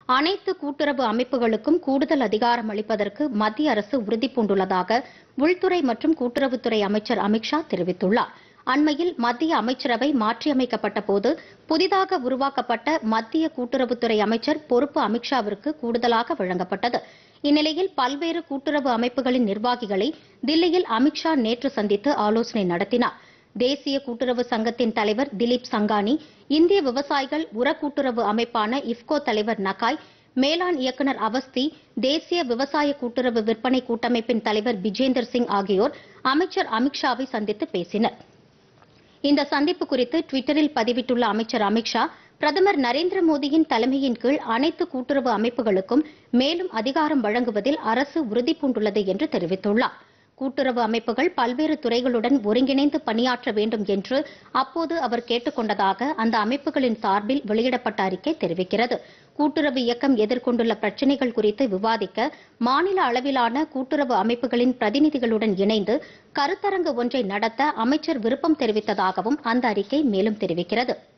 அனைத்து கூட்டுறவு அமைப்புகளுக்கும் கூடுதல் அதிகாரம் அளிப்பதற்கு மத்திய அரசு உறுதிபூண்டுள்ளதாக உள்துறை மற்றும் கூட்டுறவுத்துறை அமைச்சர் அமித்ஷா தெரிவித்துள்ளார் அண்மையில் மத்திய அமைச்சரவை மாற்றியமைக்கப்பட்ட போது புதிதாக உருவாக்கப்பட்ட மத்திய கூட்டுறவுத்துறை அமைச்சர் பொறுப்பு அமித்ஷாவிற்கு கூடுதலாக வழங்கப்பட்டது இந்நிலையில் பல்வேறு கூட்டுறவு அமைப்புகளின் நிர்வாகிகளை தில்லியில் அமித்ஷா நேற்று சந்தித்து ஆலோசனை நடத்தினார் தேசிய கூட்டுறவு சங்கத்தின் தலைவர் திலீப் சங்கானி இந்திய விவசாயிகள் உர கூட்டுறவு அமைப்பான இஃப்கோ தலைவர் நகாய் மேலாண் இயக்குநர் அவஸ்தி தேசிய விவசாய கூட்டுறவு விற்பனை கூட்டமைப்பின் தலைவர் பிஜேந்தர் சிங் ஆகியோர் அமைச்சர் அமித்ஷாவை சந்தித்து பேசினர் இந்த சந்திப்பு குறித்து டுவிட்டரில் பதிவிட்டுள்ள அமைச்சர் அமித்ஷா பிரதமர் நரேந்திர மோடியின் தலைமையின் கீழ் அனைத்து கூட்டுறவு அமைப்புகளுக்கும் மேலும் அதிகாரம் வழங்குவதில் அரசு உறுதிபூண்டுள்ளது என்று தெரிவித்துள்ளார் கூட்டுறவு அமைப்புகள் பல்வேறு துறைகளுடன் ஒருங்கிணைந்து பணியாற்ற வேண்டும் என்று அப்போது அவர் கேட்டுக் கொண்டதாக அந்த அமைப்புகளின் சார்பில் வெளியிடப்பட்ட அறிக்கை தெரிவிக்கிறது கூட்டுறவு இயக்கம் எதிர்கொண்டுள்ள பிரச்சினைகள் குறித்து விவாதிக்க மாநில அளவிலான கூட்டுறவு அமைப்புகளின் பிரதிநிதிகளுடன் இணைந்து கருத்தரங்கு ஒன்றை நடத்த அமைச்சர் விருப்பம் தெரிவித்ததாகவும் அந்த அறிக்கை மேலும் தெரிவிக்கிறது